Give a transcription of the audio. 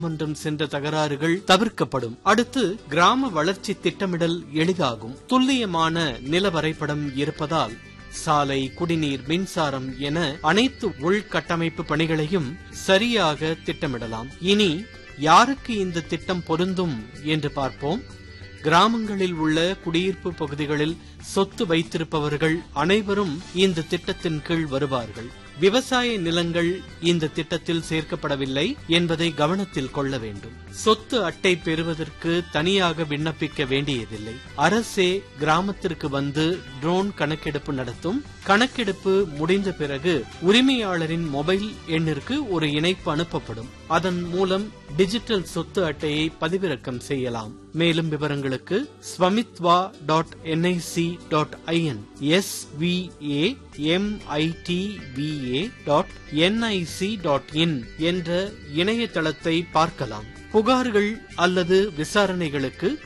மன்றம் சென்ற தகராறுகள் தவிர்க்கப்படும் அடுத்து கிராம வளர்ச்சி திட்டமிடல் எளிதாகும் துல்லியமான நில வரைபடம் இருப்பதால் சாலை குடிநீர் மின்சாரம் என அனைத்து உள்கட்டமைப்பு பணிகளையும் சரியாக திட்டமிடலாம் இனி யாருக்கு இந்த திட்டம் பொருந்தும் என்று பார்ப்போம் கிராமங்களில் உள்ள குடியிருப்பு பகுதிகளில் சொத்து வைத்திருப்பவர்கள் அனைவரும் இந்த திட்டத்தின் கீழ் வருவார்கள் விவசாய நிலங்கள் இந்த திட்டத்தில் சேர்க்கப்படவில்லை என்பதை கவனத்தில் கொள்ள வேண்டும் சொத்து அட்டை பெறுவதற்கு தனியாக விண்ணப்பிக்க வேண்டியதில்லை அரசே கிராமத்திற்கு வந்து ட்ரோன் கணக்கெடுப்பு நடத்தும் கணக்கெடுப்பு முடிந்த பிறகு உரிமையாளரின் மொபைல் எண்ணிற்கு ஒரு இணைப்பு அனுப்பப்படும் அதன் மூலம் டிஜிட்டல் சொத்து அட்டையை பதிவிறக்கம் செய்யலாம் மேலும் விவரங்களுக்கு Swamitva dot NIC dot IN S V A M I T V A dot NIC dot in என்ற இணையதளத்தை பார்க்கலாம் புகார்கள் அல்லது விசாரணைகளுக்கு